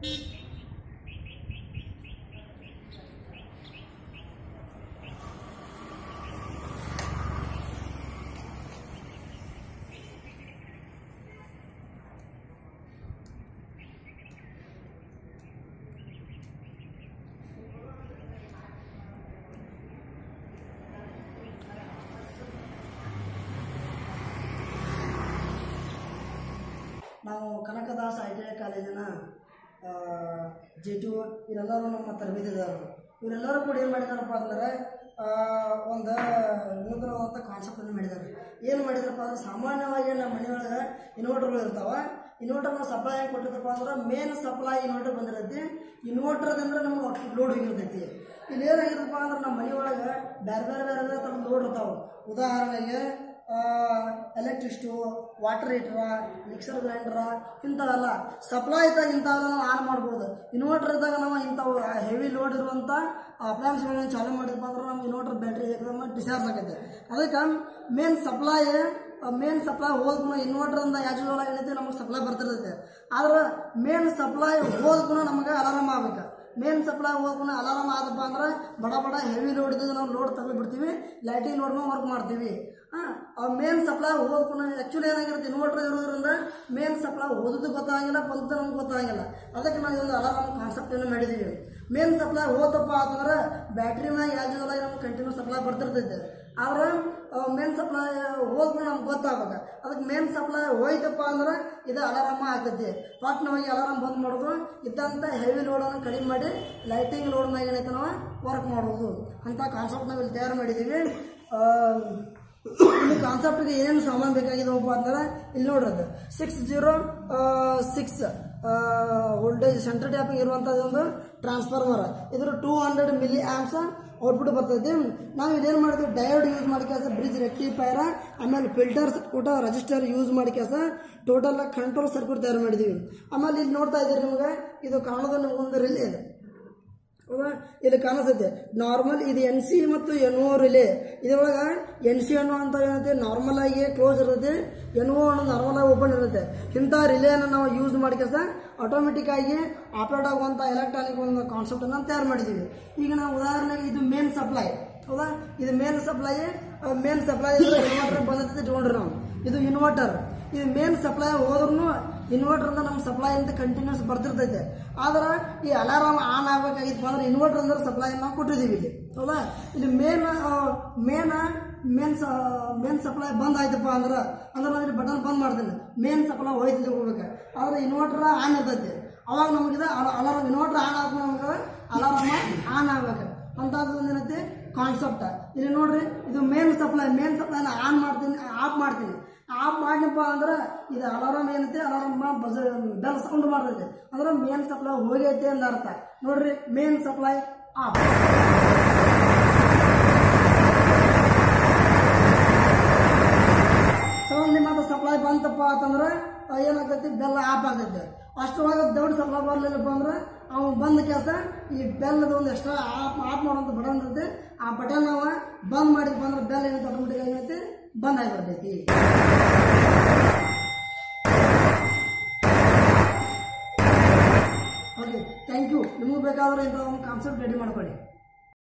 ನಾವು Kanakadasa I T I ಕಾಲೇಜಿನ J T ಇವರೆಲ್ಲರೂ ನಮ್ಮ ತರಬೇತಿದಾರರು ಇವರೆಲ್ಲರೂ ಕೂಡ ಏನು ಮಾಡಿದಾರಪ್ಪ ಅಂದ್ರೆ ಆ, ಒಂದು ನೂತನವಾದಂಥ ಕಾನ್ಸೆಪ್ಟನ್ನು ಮಾಡಿದ್ದಾರೆ ಏನು ಮಾಡಿದಾರಪ್ಪ ಅಂದ್ರೆ ಸಾಮಾನ್ಯವಾಗಿ ನಮ್ಮ ಮನೆಯೊಳಗೆ ಇನ್ವರ್ಟರ್ಗಳು ಇರ್ತಾವೆ ಇನ್ವರ್ಟರ್ನ ಸಪ್ಲೈ ಹೆಂಗೆ ಕೊಟ್ಟಿರ್ತಪ್ಪ ಅಂದ್ರೆ ಮೇನ್ ಸಪ್ಲೈ ಇನ್ವರ್ಟರ್ ಬಂದಿರತ್ತೆ ಇನ್ವರ್ಟರ್ದಿಂದ ನಮ್ಗೆ ಲೋಡ್ ಹೋಗಿರ್ತೈತಿ ಇಲ್ಲಿ ಏನಾಗಿರ್ತಪ್ಪ ಅಂದ್ರೆ ನಮ್ಮ ಮನೆಯೊಳಗೆ ಬೇರೆ ಬೇರೆ ಬೇರೆ ಬೇರೆ ಥರದ ಲೋಡ್ ಇರ್ತಾವೆ ಉದಾಹರಣೆಗೆ ಎಲೆಕ್ಟ್ರಿಸ್ಟು ವಾಟರ್ ಹೀಟ್ರ ಮಿಕ್ಸರ್ ಗ್ರೈಂಡ್ರ ಇಂಥವೆಲ್ಲ ಸಪ್ಲೈ ಇದ್ದಾಗ ಇಂಥವೆಲ್ಲ ನಾವು ಆನ್ ಮಾಡ್ಬೋದು ಇನ್ವರ್ಟರ್ ಇದ್ದಾಗ ನಾವು ಇಂಥವು ಹೆವಿ ಲೋಡ್ ಇರುವಂಥ ಅಪ್ಲಯನ್ಸ್ಗಳನ್ನ ಚಾಲೂ ಮಾಡಿದ್ಪ ಅಂದ್ರೆ ನಮ್ಮ ಇನ್ವರ್ಟರ್ ಬ್ಯಾಟ್ರಿ ಡಿಸ್ಚಾರ್ಜ್ ಆಗೈತೆ ಅದಕ್ಕೆ ಮೇನ್ ಸಪ್ಲೈ ಮೇನ್ ಸಪ್ಲೈ ಹೋದ್ಕೂ ಇನ್ವರ್ಟರಿಂದ ಯಾಜುಗಳ ಏನೈತೆ ನಮಗೆ ಸಪ್ಲೈ ಬರ್ತಿರ್ತೈತೆ ಆದ್ರೆ ಮೇನ್ ಸಪ್ಲೈ ಹೋದ್ಕೂ ನಮಗೆ ಅಲಾರಾಮ್ ಆಗ್ಬೇಕು ಮೇನ್ ಸಪ್ಲೈ ಹೋಗ್ಕೊಂಡು ಅಲಾರಾಮ್ ಆದಪ್ಪ ಅಂದ್ರೆ ಬಡ ಬಡ ಹೆವಿ ಲೋಡ್ ಇದ್ದಾಗ ನಾವು ಲೋಡ್ ತೆಗೆದು ಬಿಡ್ತೀವಿ ಲೈಟಿಂಗ್ ಲೋಡ್ ಮೇಲೆ ವರ್ಕ್ ಮಾಡ್ತೀವಿ ಹಾಂ ಆ ಮೇನ್ ಸಪ್ಲೈ ಹೋದ್ಕೊಂಡು ಆ್ಯಕ್ಚುಲಿ ಏನಾಗಿರುತ್ತೆ ಇನ್ವರ್ಟರ್ ಇರೋದ್ರಿಂದ ಮೇನ್ ಸಪ್ಲೈ ಓದೋದು ಗೊತ್ತಾಗಿಲ್ಲ ಬಂತು ನಮ್ಗೆ ಗೊತ್ತಾಗಿಲ್ಲ ಅದಕ್ಕೆ ನಾವು ಇದೊಂದು ಅಲಾರಾಮ್ ಕಾನ್ಸೆಪ್ಟನ್ನು ಮಾಡಿದ್ದೀವಿ ಮೇನ್ ಸಪ್ಲೈ ಹೋತಪ್ಪ ಅಂತಂದ್ರೆ ಬ್ಯಾಟ್ರಿ ಮ್ಯಾಗ ಯಾಜುಗಳ ನಮ್ಗೆ ಕಂಟಿನ್ಯೂ ಸಪ್ಲೈ ಬರ್ತಿರ್ತೈತೆ ಆದ್ರೆ ಮೇನ್ ಸಪ್ಲೈ ಹೋದ್ಮೇಲೆ ನಮ್ಗೆ ಗೊತ್ತಾಗ್ಬೇಕು ಅದಕ್ಕೆ ಮೇನ್ ಸಪ್ಲೈ ಹೋಯ್ತಪ್ಪ ಅಂದ್ರೆ ಇದು ಅಲಾರಾಮ ಆಗ್ತೈತಿ ಫಸ್ಟ್ ಹೋಗಿ ಅಲಾರಾಮ್ ಬಂದ್ ಮಾಡೋದು ಇದ್ದಂಥ ಹೆವಿ ಲೋಡನ್ನು ಕಡಿಮೆ ಮಾಡಿ ಲೈಟಿಂಗ್ ಲೋಡ್ ಮ್ಯಾಗ ಏನೈತೆ ನಾವು ವರ್ಕ್ ಮಾಡೋದು ಅಂತ ಕಾನ್ಸೆಪ್ಟ್ ನಾವು ಇಲ್ಲಿ ತಯಾರು ಮಾಡಿದ್ದೀವಿ ಆ, ಇಲ್ಲಿ ಕಾನ್ಸೆಪ್ಟ್ಗೆ ಏನೇನು ಸಾಮಾನು ಬೇಕಾಗಿದವಪ್ಪ ಅಂದ್ರೆ ಇಲ್ಲಿ ನೋಡ್ರದ್ದು six zero six voltage centre tapping ಇರುವಂಥದ್ದು ಒಂದು ಟ್ರಾನ್ಸ್ಫಾರ್ಮರ್ ಇದ್ರ two hundred milliamps output ಬರ್ತೈತಿ ನಾವು ಇದೇನು ಮಾಡಿದ್ವಿ ಡಯೋಡ್ ಯೂಸ್ ಮಾಡಿ ಕೆಲಸ ಬ್ರಿಡ್ಜ್ ರೆಕ್ಟಿಫೈರ ಆಮೇಲೆ ಫಿಲ್ಟರ್ಸ್ ಊಟ ರಿಜಿಸ್ಟರ್ ಯೂಸ್ ಮಾಡಿ ಕೆಲಸ ಟೋಟಲ್ ಕಂಟ್ರೋಲ್ ಸರ್ಕ್ಯೂಟ್ ತಯಾರು ಮಾಡಿದ್ದೀವಿ ಆಮೇಲೆ ಇಲ್ಲಿ ನೋಡ್ತಾ ಇದ್ದೀರಿ ನಿಮಗೆ ಇದು ಕಾಣೋದು ನಿಮ್ಗೆ ಒಂದು ರಿಲೇ ಇದೆ ಹೌದಾ? ಇಲ್ಲಿ ಕಾಣಿಸ್ತೈತೆ ನಾರ್ಮಲ್ ಇದು ಎನ್ ಸಿ ಮತ್ತು ಎನ್ ಓ ರಿಲೇ ಇದ್ರೊಳಗೆ ಎನ್ ಸಿ ಅನ್ನೋ ಅಂತ ಏನೈತೆ ನಾರ್ಮಲ್ ಆಗಿ ಕ್ಲೋಸ್ ಇರುತ್ತೆ ಎನ್ ಓ ಅನ್ನೋ ನಾರ್ಮಲ್ ಆಗಿ ಓಪನ್ ಇರುತ್ತೆ ಇಂಥ ರಿಲೇನ ನಾವು ಯೂಸ್ ಮಾಡಿ ಕೆಲಸ ಆಟೋಮೆಟಿಕ್ ಆಗಿ ಆಪರೇಟ್ ಆಗುವಂಥ ಎಲೆಕ್ಟ್ರಾನಿಕ್ ಒಂದು ಕಾನ್ಸೆಪ್ಟನ್ನು ತಯಾರು ಮಾಡಿದ್ದೀವಿ ಈಗ ನಾವು ಉದಾಹರಣೆಗೆ ಇದು ಮೇನ್ ಸಪ್ಲೈ ಹೌದಾ ಇದು main supply main supply inverter ಬಂದೈತೆ ಇಟ್ಕೊಂಡ್ರಿ ನಾವು ಇದು ಇನ್ವರ್ಟರ್ ಇದು ಮೇನ್ ಸಪ್ಲೈ ಹೋದ್ರೂ ಇನ್ವರ್ಟರ್ ಅಂತ ನಮ್ಮ ಸಪ್ಲೈ ಅಂತ ಕಂಟಿನ್ಯೂಸ್ ಬರ್ತಿರ್ತೈತೆ ಆದ್ರೆ ಈ ಅಲಾರಾಮ್ ಆನ್ ಆಗ್ಬೇಕಾಗಿತ್ತು ಅಂದ್ರೆ ಇನ್ವರ್ಟರ್ ಅಂದ್ರೆ ಸಪ್ಲೈ ನಾವು ಕೊಟ್ಟಿದ್ದೀವಿ ಇಲ್ಲಿ ಹೌದಾ ಇಲ್ಲಿ main main main main supply ಬಂದ್ ಆಯ್ತಪ್ಪ ಅಂದ್ರೆ ಅಂದ್ರೆ ನಾನು ಇಲ್ಲಿ ಬಟನ್ ಬಂದ್ ಮಾಡ್ತೀನಿ ಮೇನ್ ಸಪ್ಲೈ ಹೋಯ್ತು ಹೋಗ್ಬೇಕು ಆದ್ರೆ ಇನ್ವರ್ಟರ್ ಆನ್ ಇರ್ತೈತಿ ಅವಾಗ ನಮಗಿದೆ ಅಲಾರಾಮ್ ಇನ್ವರ್ಟರ್ ಆನ್ ಆಗ ನಮ್ಗೆ ಅಲಾರಾಮ ಆನ್ ಆಗ್ಬೇಕು ಅಂತದ್ದು ಒಂದು ಏನೈತಿ ಕಾನ್ಸೆಪ್ಟ್ ಇಲ್ಲಿ ನೋಡ್ರಿ ಇದು ಮೇನ್ ಸಪ್ಲೈ ಮೇನ್ ಸಪ್ಲೈನ ಆನ್ ಮಾಡ್ತೀನಿ ಆಫ್ ಮಾಡ್ತೀನಿ ಆಫ್ ಮಾಡಿನಪ್ಪ ಅಂದ್ರೆ ಇದು ಅಲಾರಾಮ್ ಏನೈತೆ ಅಲಾರಾಮ್ ಬಜ ಬೆಲ್ ಸೌಂಡ್ ಮಾಡ್ತೈತೆ ಅಂದ್ರೆ ಮೇನ್ ಸಪ್ಲೈ ಹೋಗೈತೆ ಅಂತ ಅರ್ಥ ನೋಡ್ರಿ ಮೇನ್ ಸಪ್ಲೈ ಆಫ್ ಸಂಬಂಧಿ ಮತ್ತು ಸಪ್ಲೈ ಬಂತಪ್ಪ ಅಂತಂದ್ರೆ ಆ, ಏನಾಗ್ತೈತಿ ಬೆಲ್ಲ ಆಫ್ ಆಗ್ತೈತೆ ಅಷ್ಟೊಳಗೆ ದೊಡ್ಡ ಸಪ್ಲೈ ಬರ್ಲಿಲ್ಲಪ್ಪ ಅಂದ್ರೆ ಅವ್ನು ಬಂದ ಕೆಲಸ ಈ ಬೆಲ್ಲದ ಒಂದು ಎಕ್ಸ್ಟ್ರಾ ಆಫ್ ಆಫ್ ಮಾಡುವಂಥ ಬಟನ್ ಇರ್ತೈತಿ ಆ ಬಟನ್ ನಾವು ಬಂದ್ ಮಾಡಿದ್ವಿ ಅಂದ್ರೆ ಬೆಲ್ ಏನೈತೆ ಆಟೋಮೆಟಿಕ್ ಆಗೈತಿ ಬಂದ್ ಆಗಿಬಿಡ್ತೈತಿ ಓಕೆ ಥ್ಯಾಂಕ್ ಯು ನಿಮಗೂ ಬೇಕಾದ್ರೆ ಇಂಥ ಒಂದು ಕಾನ್ಸೆಪ್ಟ್ ರೆಡಿ ಮಾಡ್ಕೊಳ್ಳಿ